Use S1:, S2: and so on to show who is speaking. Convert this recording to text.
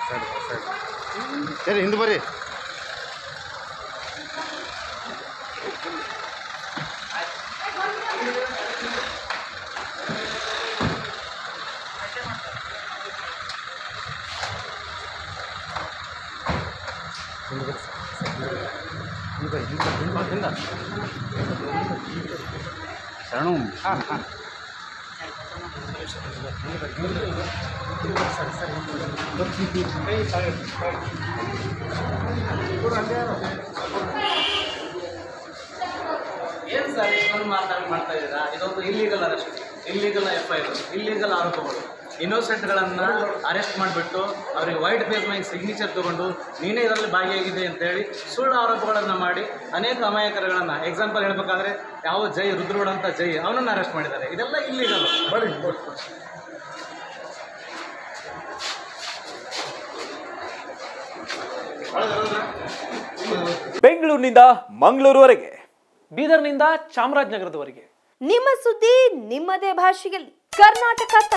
S1: ಸರಿ ಸರಿ ಸರಿ ಹಿಂದೆ ಬರ್ರಿ ಹಿಂದೆ ಬರ್ರಿ ಹಿಂದೆ ಬರ್ರಿ ಹಿಂದೆ ಬರ್ರಿ ಹಿಂದೆ ಹಿಂದೆ ಶರಣು ಹಾಂ ಹಾಂ
S2: ಏನ್ ಸರ್ ಇಷ್ಟೊಂದು ಮಾತಾಡಿ ಮಾಡ್ತಾ ಇದ್ದೀರಾ ಇದೊಂದು illegal arrest illegal F I R illegal ಆರೋಪಗಳು ಇನ್ನೋಸೆಂಟ್ಗಳನ್ನ ಅರೆಸ್ಟ್ ಮಾಡಿಬಿಟ್ಟು ಅವರಿಗೆ ವೈಟ್ ಪೇಸ್ ಮೇಲೆ ಸಿಗ್ನೇಚರ್ ತಗೊಂಡು ನೀನೇ ಇದರಲ್ಲಿ ಭಾಗಿಯಾಗಿದೆ ಅಂತೇಳಿ ಸುಳ್ಳು ಆರೋಪಗಳನ್ನು ಮಾಡಿ ಅನೇಕ ಅಮಾಯಕರುಗಳನ್ನು ಎಕ್ಸಾಂಪಲ್ ಹೇಳ್ಬೇಕಾದ್ರೆ ಯಾವ ಜೈ ರುದ್ರೋಡ್ ಅಂತ ಜೈ ಅವನನ್ನು ಅರೆಸ್ಟ್ ಮಾಡಿದ್ದಾರೆ ಇದೆಲ್ಲ ಇಲ್ಲಿಗಲ್
S1: ಬರ್ರಿ
S3: ಬೆಂಗಳೂರಿನಿಂದ ಮಂಗಳೂರುವರೆಗೆ
S4: ಬೀದರ್ನಿಂದ ಚಾಮರಾಜನಗರದವರೆಗೆ
S5: ನಿಮ್ಮ ಸುದ್ದಿ ನಿಮ್ಮದೇ ಭಾಷೆಯಲ್ಲಿ ಕರ್ನಾಟಕ